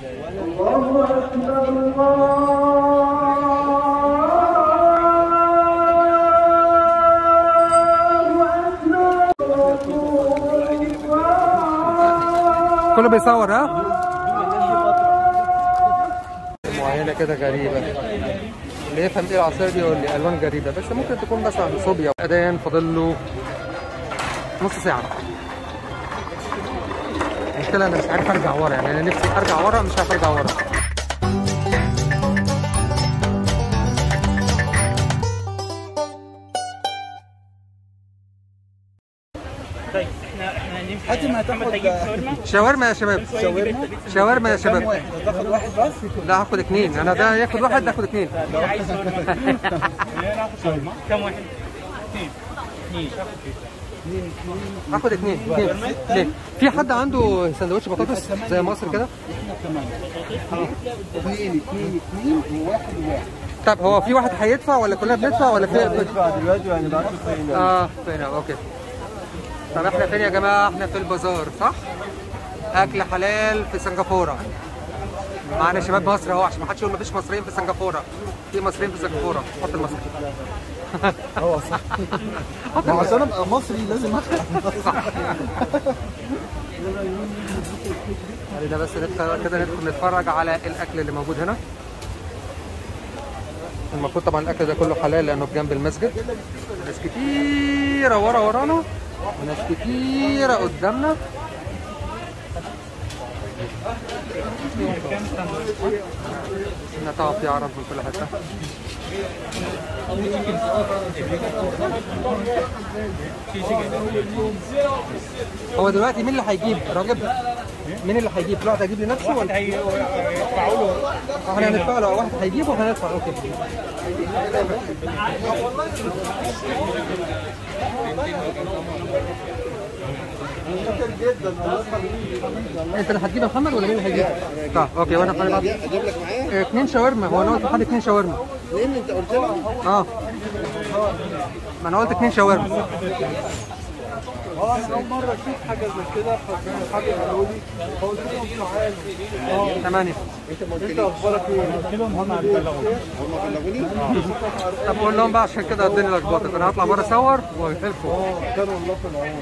كله بيصور ها معينه كده غريبه اللي يفهم ايه العصايه دي يقول لي الوان غريبه بس ممكن تكون بس عند صوبيا اذان فاضل له نص ساعه المشكله انا مش عارف ارجع ورا يعني انا نفسي ارجع ورا مش عارف ارجع ورا طيب احنا احنا نمشي حاتم هتاخد- محمد هيجيب شاورما شاورما يا شباب شاورما شاورما يا كم شباب واحد هتاخد واحد بس لا هاخد اتنين انا ده ياخد واحد ده هاخد اتنين مين عايز شاورما؟ لا ناخد شاورما كم واحد؟ اثنين اثنين هاخد اتنين اتنين اتنين في حد عنده سندوتش بطاطس زي مصر كده احنا كمان اثنين اثنين اثنين وواحد وواحد طب هو في واحد هيدفع ولا كلنا بندفع ولا في ندفع دلوقتي وهنبعته فين اه فين اوكي طب احنا فين يا جماعه احنا في البازار صح اكل حلال في سنغافوره معانا شباب مصر اهو عشان ما حدش يقول مفيش مصريين في سنغافوره في مصريين في سنغافوره حط المصري اه صح حط ما المصري عشان ابقى مصري لازم اخلع خلينا بس ندخل كده ندخل نتفرج على الاكل اللي موجود هنا المفروض طبعا الاكل ده كله حلال لانه في جنب المسجد ناس كتيره ورا ورانا وناس كتيره قدامنا طبعا في عرب من كل حته هو دلوقتي مين اللي هيجيب راجب مين اللي هيجيب الواحد هيجيب لنفسه ولا هيدفعوا له احنا هندفع له واحد هيجيب وهندفع اوكي انت اللي هتجيب يا محمد ولا مين اللي هيجيب؟ طب اوكي وانا هجيب اجيب لك معايا اثنين شاورما هو انا قلت لحد اثنين شاورما اثنين انت قلت لي اه ما انا قلت اثنين شاورما اه انا اول مره اشوف حاجه زي كده فحد قالوا لي فقلت لهم تعالوا ثمانية انت اخبارك ايه؟ قلت لهم هم بلغوني هم بلغوني؟ طب قول لهم بقى عشان كده الدنيا لخبطت انا هطلع بره اصور واجيلكم اه كانوا الله في العون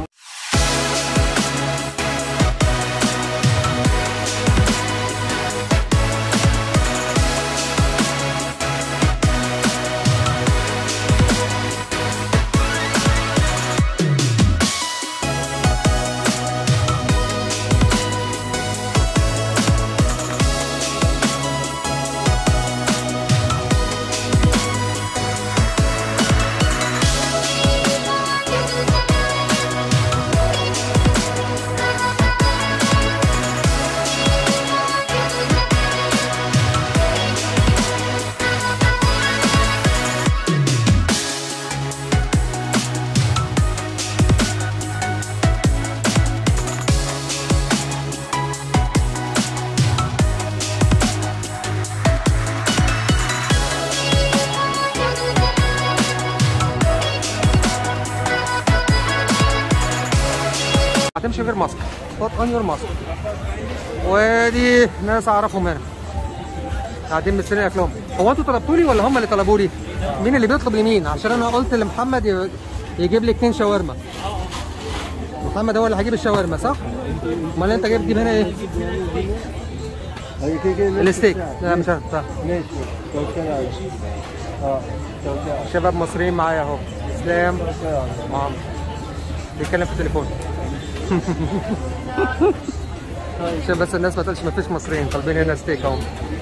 هتمشي غير ماسك put on your mask ودي ناس اعرفهم هنا قاعدين مستنيين اكلهم هو انتوا طلبتوا لي ولا هم اللي طلبوا لي؟ مين اللي بيطلب لمين؟ عشان انا قلت لمحمد ي- يجيب لي اتنين شاورما محمد هو اللي هيجيب الشاورما صح؟ امال انت جايب تجيب هنا ايه؟ هي كده كده الستيك لا مش عارف صح ماشي توكل على اه توكل على شباب مصريين معايا اهو اسلام توكل على معاهم بيتكلم في التليفون عشان بس الناس ما تقولش ما فيش مصريين طالبين هنا ستيك اهو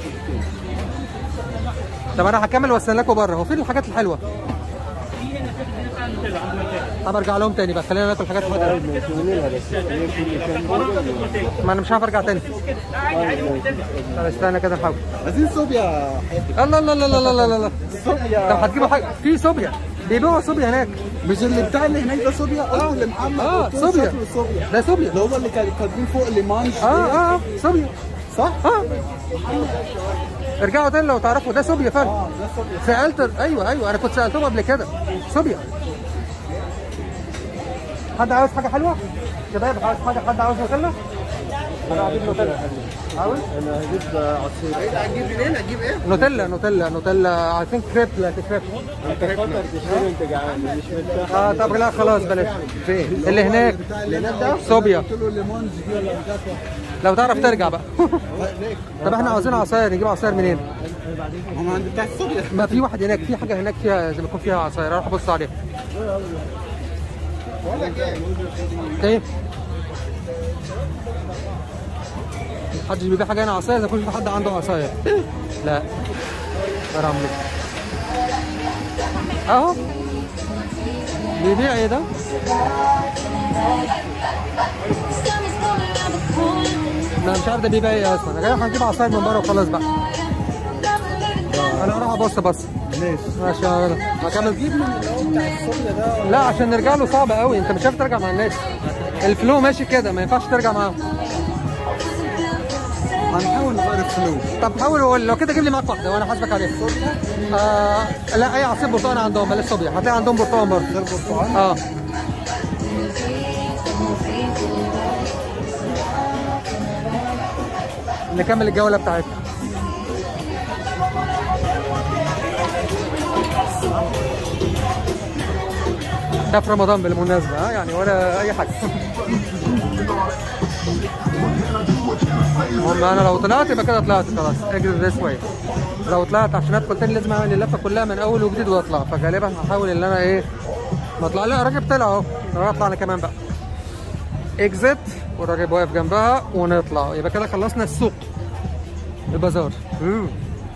طب انا هكمل واستنى لكم بره هو فين الحاجات الحلوه طب ارجع لهم تاني بقى خلينا ناكل حاجات حلوه ماشي ونلها بس هي في مكان برضه ما انا مش عارف ارجع تاني طب استنى كده نحاول عايزين صوبيا حلو الله الله الله الله الله الله الله صوبيا طب هتجيبوا حاجه في صوبيا بيبيعوا صوبيا هناك مش اللي بتاع اللي هناك ده صوبيا قلت لمحمد اه قلت له صوبيا شكله صوبيا ده صوبيا اللي هو اللي كانوا كاتبين فوق ليمانج اه اه اه صوبيا صح؟ اه ارجعوا تاني لو تعرفوا ده صوبيا فعلا اه ده صوبيا سالت ايوه ايوه انا كنت سالتهم قبل كده صوبيا حد عاوز حاجه حلوه شباب عاوز حاجه حد عاوز ياكلنا انا هجيب نوتيلا عاوز انا هجيب عصير هتجيب منين هتجيب ايه؟ نوتيلا نوتيلا نوتيلا اي ثينك كريب لايك كريب انت خاطر تشتري انت جعان مش مرتاح اه طب لا خلاص بلاش فين؟ اللي هناك اللي هناك ده صوبيا قلت له الليمونز دي ولا بتاعته لو تعرف ترجع بقى طب احنا عاوزين عصاير نجيب عصاير منين؟ هم عند بتاع الصوبيا ما في واحد هناك في حاجه هناك فيها زي ما يكون فيها عصاير اروح ابص عليها ايه محدش بيبيع حاجه هنا عصاير اذا كنت في حد عنده عصاير لا حرام لك اهو بيبيع ايه ده؟ انا مش عارف ده بيبيع ايه اصلا انا جاي هنجيب عصاير من بره وخلاص بقى انا هروح ابص بص ماشي ماشي يلا هكمل جيب من اللي هو بتاع الصوبيا ده لا عشان نرجع له صعب قوي انت مش عارف ترجع مع الناس الفلو ماشي كده ما ينفعش ترجع معاهم هنحاول نغير الفلوس طب حاول وقول لو كده جيب لي معاك واحده وانا حاسبك عليها آه لا اي عصير برتقال عندهم بلاش صبيا هتلاقي عندهم برتقال برضه غير برتقال اه نكمل الجوله بتاعتنا ده في رمضان بالمناسبه ها يعني ولا اي حاجه المهم انا لو طلعت يبقى كده طلعت خلاص اجري ذس واي لو طلعت عشان ادخل تاني لازم اعمل اللفه كلها من اول وجديد واطلع فغالبا هحاول ان انا ايه ما اطلع لا الراجل طلع اهو أنا اطلع انا كمان بقى اكزيت والراجل واقف جنبها ونطلع يبقى كده خلصنا السوق البازار مم.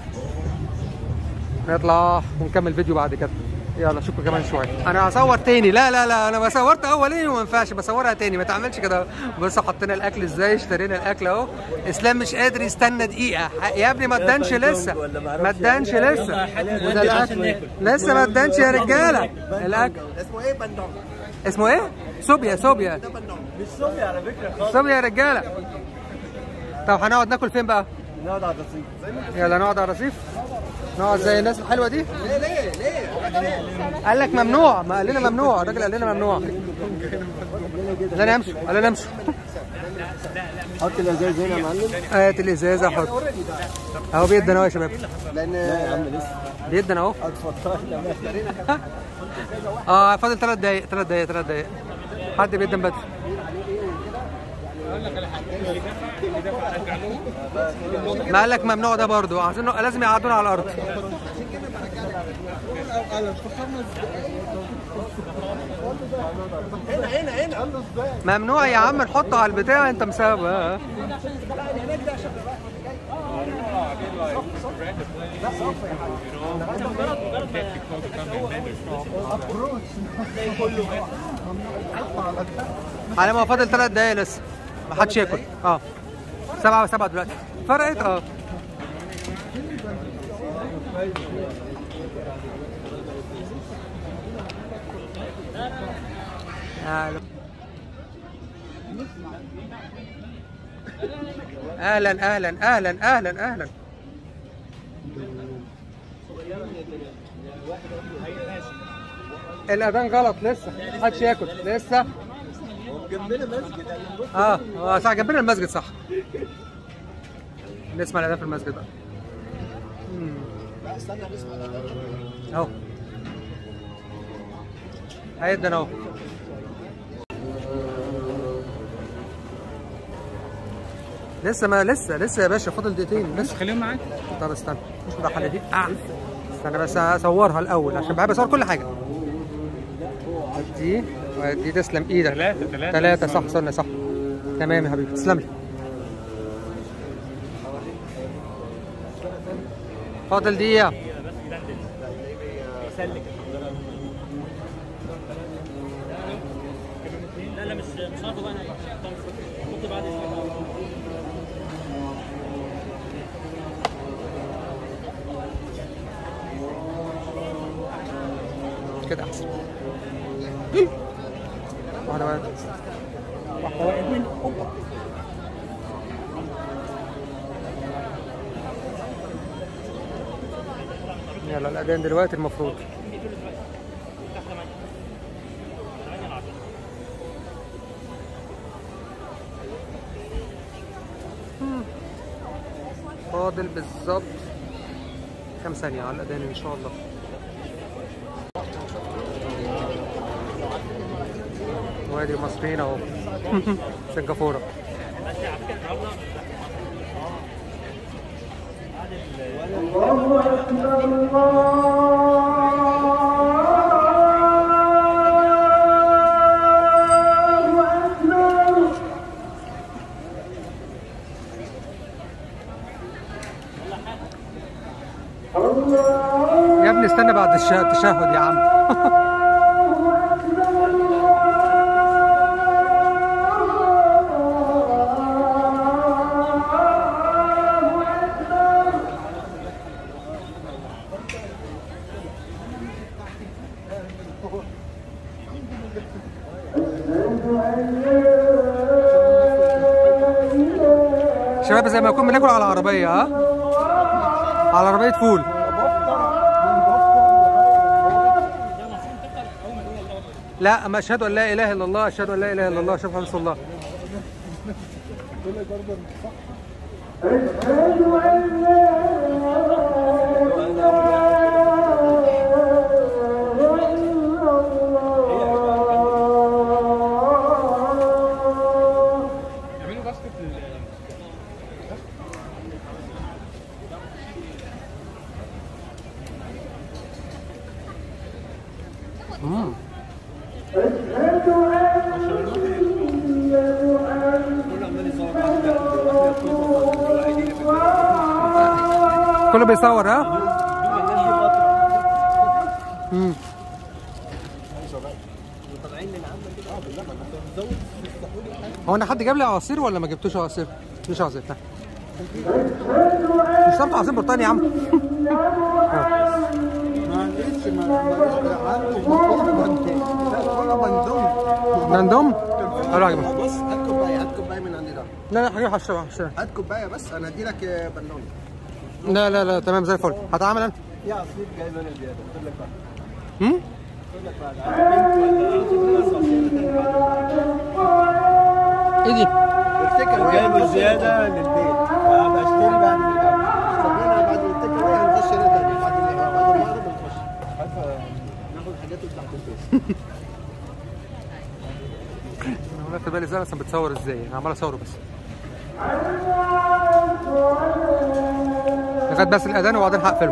نطلع ونكمل فيديو بعد كده يلا اشوفكم كمان شويه انا هصور تاني لا لا لا انا صورت اولين وما ينفعش بصورها تاني ما تعملش كده بص حطينا الاكل ازاي اشترينا الاكل اهو اسلام مش قادر يستنى دقيقه يا ابني ما ادانش لسه ما ادانش لسه وده الاكل لسه ما ادانش يا رجاله الاكل اسمه ايه بندون اسمه ايه صوبيا صوبيا مش صوبيا على فكره خالص صوبيا يا رجاله طب هنقعد ناكل فين بقى نقعد على الرصيف يلا نقعد على الرصيف نقعد زي الناس الحلوه دي ليه ليه ليه؟ قال لك ممنوع ما قال لنا ممنوع الراجل قال لنا ممنوع قال لنا امشوا قال لنا امشوا حط الازاز هنا يا معلم هات الازازه حط اهو بيدنا اهو يا شباب لان لا يا عم لسه بيدنا اهو اتفضل اه فاضل ثلاث دقايق ثلاث دقايق ثلاث دقايق حد بيدن بدري ما قال لك ممنوع ده برضه عايزين لازم يقعدونا على الارض هنا هنا هنا ممنوع يا عم نحطه على البتاع انت مسابق ها؟ على ما فاضل ثلاث دقايق لسه ما حدش ياكل اه سبعة وسبعة دلوقتي فرقت اه أهلا اهلا اهلا اهلا اهلا اهلا الاذان غلط لسه محدش ياكل لسه جنبنا مسجد اه اه صح جنبنا المسجد صح نسمع الاذان في المسجد بقى مم. استنى نسمع اهو هيدنا اهو لسه ما لسه لسه يا باشا فاضل دقيقتين لسه خليهم معاك طب استنى مش مدخله دي آه. استنى بس اصورها الاول عشان بحب اصور كل حاجه دي ودي تسلم ايدك ثلاثة ثلاثة ثلاثة صح صرنا صح تمام يا حبيبي تسلم لي فاضل دقيقة لا لا مش مش هاخده بقى انا ممكن بعد كده احسن واحدة واحدة واحده واحد اتنين هوبا يلا الأذان دلوقتي المفروض فاضل بالظبط كام ثانية على الأذان إن شاء الله وادي المصريين أهو سنغافورة يا ابني استنى بعد الش- التشهد يا عم شباب زي ما يكون بناكل على عربية ها على عربية فول لا ما اشهد ان لا اله الا الله اشهد ان لا اله الا الله اشهد ان رسول الله يعملوا باسكت لل مم. كله بيصور ها مم. هو انا حد جاب لي عصير ولا ما جبتوش عصير؟ مش عصير لا. مش شرط عصير برتقال يا عم معلش ما ما عنده مطلوب بندوم بندوم؟ حلو يا جماعه بص هات كوبايه هات كوبايه من عندي ده لا لا حاجه هشربها هشربها هات كوبايه بس انا ادي لك بنون لا لا لا تمام زي الفل هتعامل انا في عصير جايب انا زياده قلت لك بقى هم؟ قلت لك بقى ايه دي؟ افتكر جايب زياده للبيت فهبقى اشتري بعد ما ارجع خلينا بعد التيك اواي هنخش هنا تاني بعد ال- بعد المغرب بنخش ناخد حاجات اللي تحت البيت انا واخد بالي ازاي اصلا بتصور ازاي انا عمال اصوره بس لغايه بس الاذان وبعدين هقفله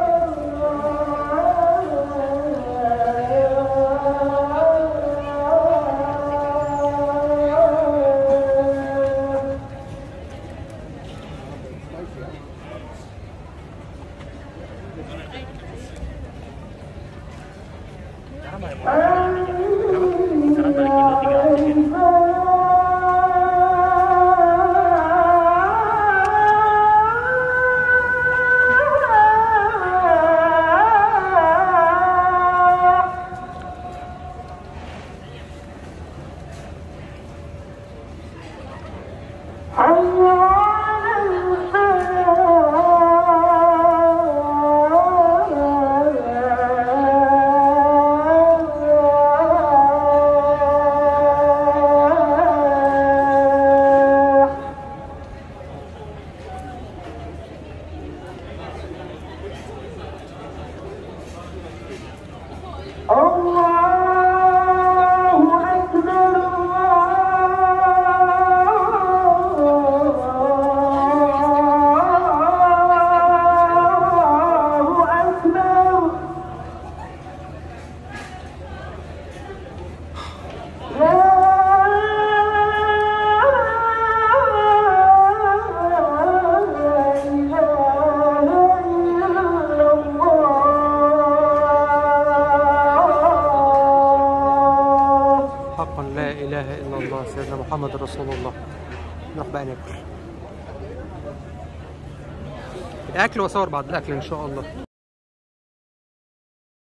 حقا لا اله الا الله سيدنا محمد رسول الله نروح بقى ناكل الاكل واصور بعد الاكل ان شاء الله